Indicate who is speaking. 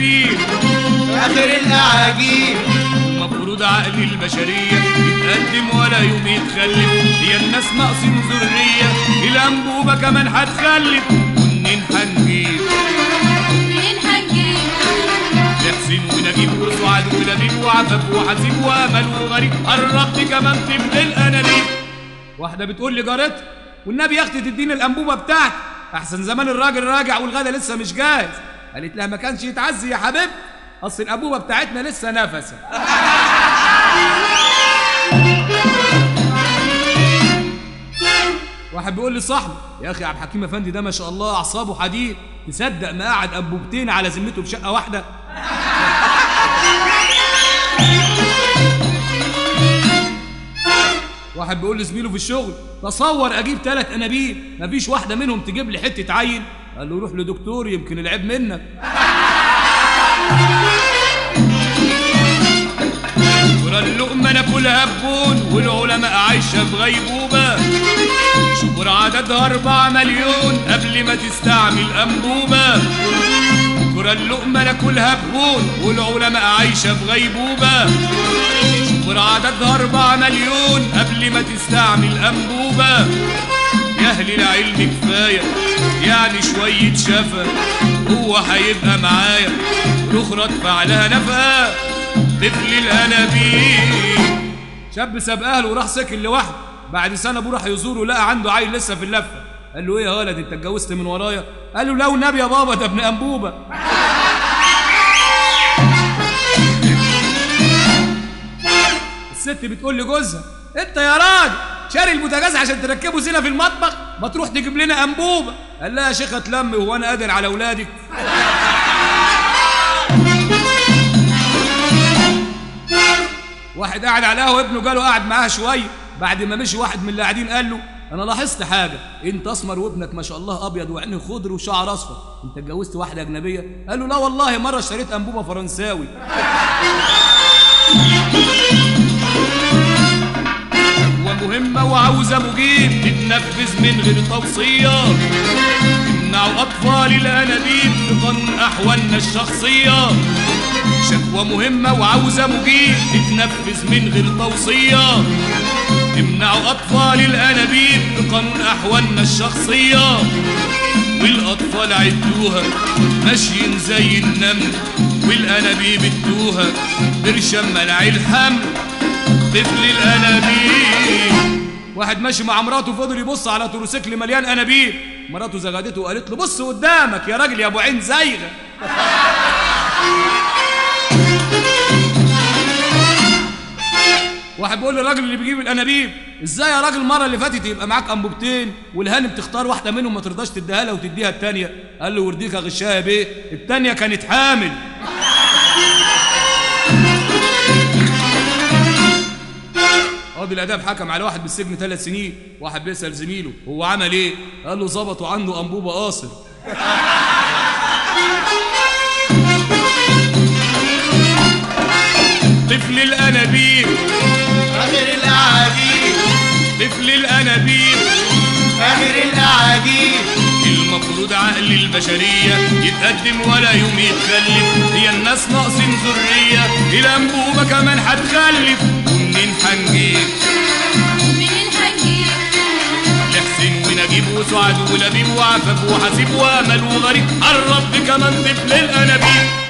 Speaker 1: الانابيب
Speaker 2: اخر الاعاجيب
Speaker 1: المفروض عقل البشرية يتقدم ولا يوم يتخلف هي الناس ناقصين ذرية الأنبوبة كمان هتخلف ومنين هنجيب
Speaker 3: منين هنجيب
Speaker 1: يحسن ونجيب وسعد ولبيب وعفف وحسيب وامل وغريب قربت كمان تبقى الانابيب واحده بتقول لي جارتها والنبي يا اختي تديني الانبوبه بتاعتي احسن زمان الراجل راجع والغدا لسه مش جاهز قالت لها ما كانش يتعزي يا حبيبتي اصل الانبوبه بتاعتنا لسه نفسه واحد بيقول لي صاحبي يا اخي عبد الحكيم افندي ده ما شاء الله اعصابه حديد تصدق ما قعد انبوبتين على ذمته بشقه واحده واحد بيقول لزميله في الشغل تصور اجيب ثلاث انابيب مفيش واحده منهم تجيب لي حته عين قال له روح لدكتور يمكن العيب منك شكرا اللقمة ناكلها ببون والعلماء عايشة في غيبوبة شكر عددها أربعة مليون قبل ما تستعمل أنبوبة شكرا اللقمة ناكلها ببون والعلماء عايشة في غيبوبة شكر عددها أربعة مليون قبل ما تستعمل أنبوبة يا أهل العلم كفاية يعني شوية شفا هو هيبقى معايا الأخرى ادفع لها نفقة طفل الأنابيب شاب ساب أهله وراح سكن لوحده بعد سنة أبوه راح يزوره لقى عنده عيل لسه في اللفة قال له إيه يا ولد أنت اتجوزت من ورايا؟ قال له لا والنبي يا بابا ده ابن أنبوبة الست بتقول لجوزها انت يا راجل شاري البوتاجاز عشان تركبه زينه في المطبخ ما تروح تجيب لنا انبوبه قال لها يا شيخ اتلم هو انا قادر على اولادك واحد قاعد على القهوه ابنه جاله قاعد معاه شويه بعد ما مشي واحد من اللي قاعدين قال له انا لاحظت حاجه انت اسمر وابنك ما شاء الله ابيض وعينه خضر وشعر اصفر انت اتجوزت واحده اجنبيه قال له لا والله مره اشتريت انبوبه فرنساوي ومهمة وعاوزة مجيب تتنفذ من غير توصية تمنعوا أطفال الأنابيب في قانون أحوالنا الشخصية شكوى مهمة وعاوزة مجيب تتنفذ من غير توصية تمنعوا أطفال الأنابيب في قانون أحوالنا الشخصية والأطفال عدوها ماشيين زي النمل والأنابيب ادوها برشم منع الحمل طفل الانابيب واحد ماشي مع مراته فضل يبص على تروسيكل مليان انابيب مراته زغدته وقالت له بص قدامك يا راجل يا ابو عين زايغه واحد بيقول للراجل اللي بيجيب الانابيب ازاي يا راجل المره اللي فاتت يبقى معاك انبوبتين والهانم تختار واحده منهم ما ترضاش تديها لها وتديها التانيه قال له ورديك غشاها يا بيه التانيه كانت حامل قاضي الاداب حكم على واحد بالسجن ثلاث سنين واحد بيسال زميله هو عمل ايه قال له ظبطوا عنده انبوبه قاصر طفل الانابيب
Speaker 2: اخر الاعاجيب
Speaker 1: طفل الانابيب
Speaker 2: اخر الاعاجيب
Speaker 1: المفروض عقل البشرية يتقدم ولا يوم يتخلف هي الناس ناقصين ذرية الأنبوبة كمان هتخلف ومنين هنجيب
Speaker 3: منين هنجيب
Speaker 1: لحسين ونجيب وسعد ولبيب وعفف وحسيب وامل وغريب قرب كمان طفل الانابيب